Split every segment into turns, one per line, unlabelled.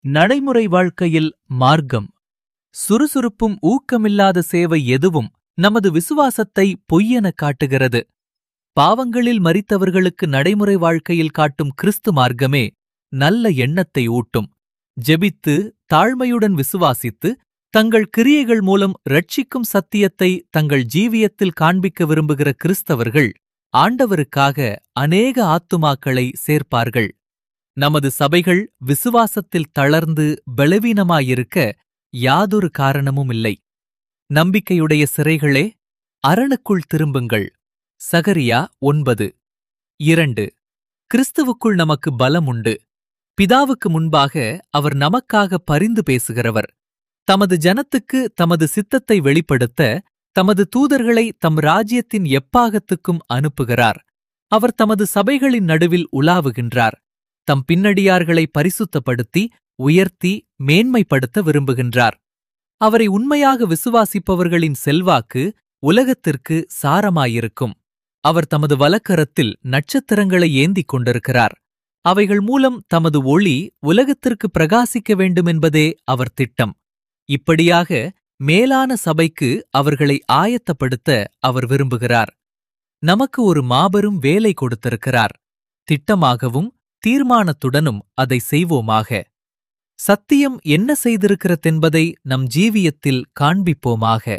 நடைமுறை வாழ்க்கையில் மார்க்கம் சுறுசுறுப்பும் ஊக்கமில்லாத சேவை எதுவும் நமது விசுவாசத்தை பொய்யென காட்டுகிறது பாவங்களில் மரித்தவர்களுக்கு நடைமுறை வாழ்க்கையில் காட்டும் கிறிஸ்து மார்க்கமே நல்ல எண்ணத்தை ஊட்டும் ஜெபித்து தாழ்மையுடன் விசுவாசித்து தங்கள் கிரியைகள் மூலம் ரட்சிக்கும் சத்தியத்தை தங்கள் ஜீவியத்தில் காண்பிக்க விரும்புகிற கிறிஸ்தவர்கள் ஆண்டவருக்காக அநேக ஆத்துமாக்களை சேர்ப்பார்கள் நமது சபைகள் விசுவாசத்தில் தளர்ந்து பலவீனமாயிருக்க யாதொரு காரணமும் இல்லை நம்பிக்கையுடைய சிறைகளே அரணுக்குள் திரும்புங்கள் சகரியா ஒன்பது இரண்டு கிறிஸ்துவுக்குள் நமக்கு பலம் உண்டு பிதாவுக்கு முன்பாக அவர் நமக்காக பரிந்து பேசுகிறவர் தமது ஜனத்துக்கு தமது சித்தத்தை வெளிப்படுத்த தமது தூதர்களை தம் ராஜ்யத்தின் எப்பாகத்துக்கும் அனுப்புகிறார் அவர் தமது சபைகளின் நடுவில் உலாவுகின்றார் தம் பின்னடியார்களை பரிசுத்தப்படுத்தி உயர்த்தி மேன்மைப்படுத்த விரும்புகின்றார் அவரை உண்மையாக விசுவாசிப்பவர்களின் செல்வாக்கு உலகத்திற்கு சாரமாயிருக்கும் அவர் தமது வலக்கரத்தில் நட்சத்திரங்களை ஏந்திக் கொண்டிருக்கிறார் அவைகள் மூலம் தமது ஒளி உலகத்திற்கு பிரகாசிக்க வேண்டுமென்பதே அவர் திட்டம் இப்படியாக மேலான சபைக்கு அவர்களை ஆயத்தப்படுத்த அவர் விரும்புகிறார் நமக்கு ஒரு மாபெரும் வேலை கொடுத்திருக்கிறார் திட்டமாகவும் தீர்மானத்துடனும் அதை செய்வோமாக சத்தியம் என்ன செய்திருக்கிறதென்பதை நம் ஜீவியத்தில் காண்பிப்போமாக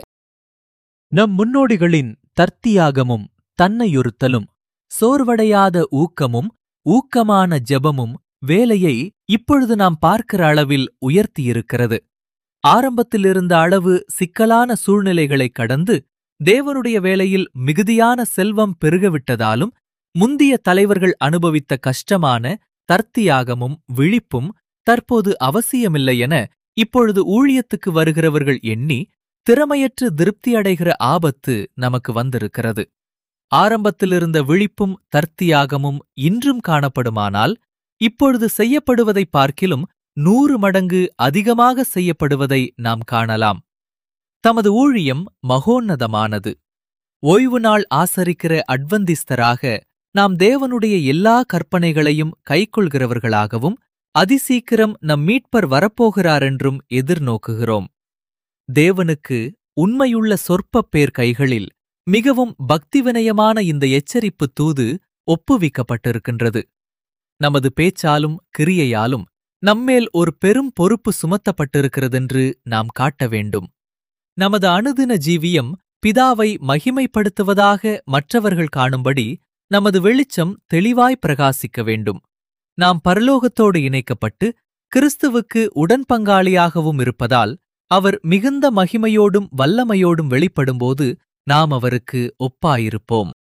நம் முன்னோடிகளின் தர்த்தியாகமும் தன்னையொருத்தலும் சோர்வடையாத ஊக்கமும் ஊக்கமான ஜெபமும் வேலையை இப்பொழுது நாம் பார்க்கிற அளவில் உயர்த்தியிருக்கிறது ஆரம்பத்தில் இருந்த அளவு சிக்கலான சூழ்நிலைகளை கடந்து தேவனுடைய வேளையில் மிகுதியான செல்வம் பெருகவிட்டதாலும் முந்திய தலைவர்கள் அனுபவித்த கஷ்டமான தர்த்தியாகமும் விழிப்பும் தற்போது அவசியமில்லை என இப்பொழுது ஊழியத்துக்கு வருகிறவர்கள் எண்ணி திறமையற்று திருப்தியடைகிற ஆபத்து நமக்கு வந்திருக்கிறது ஆரம்பத்திலிருந்த விழிப்பும் தர்த்தியாகமும் இன்றும் காணப்படுமானால் இப்பொழுது செய்யப்படுவதை பார்க்கிலும் நூறு மடங்கு அதிகமாக செய்யப்படுவதை நாம் காணலாம் தமது ஊழியம் மகோன்னதமானது ஓய்வு நாள் ஆசரிக்கிற அட்வந்திஸ்தராக நாம் தேவனுடைய எல்லா கற்பனைகளையும் கைக்கொள்கிறவர்களாகவும் அதிசீக்கிரம் நம் மீட்பர் வரப்போகிறாரென்றும் எதிர்நோக்குகிறோம் தேவனுக்கு உண்மையுள்ள சொற்ப பேர் கைகளில் மிகவும் பக்திவினயமான இந்த எச்சரிப்பு தூது ஒப்புவிக்கப்பட்டிருக்கின்றது நமது பேச்சாலும் கிரியையாலும் நம்மேல் ஒரு பெரும் பொறுப்பு சுமத்தப்பட்டிருக்கிறதென்று நாம் காட்ட வேண்டும் நமது அணுதின ஜீவியம் பிதாவை மகிமைப்படுத்துவதாக மற்றவர்கள் காணும்படி நமது வெளிச்சம் தெளிவாய் பிரகாசிக்க வேண்டும் நாம் பரலோகத்தோடு இணைக்கப்பட்டு கிறிஸ்துவுக்கு உடன்பங்காளியாகவும் இருப்பதால் அவர் மிகுந்த மகிமையோடும் வல்லமையோடும் வெளிப்படும்போது நாம் அவருக்கு ஒப்பாயிருப்போம்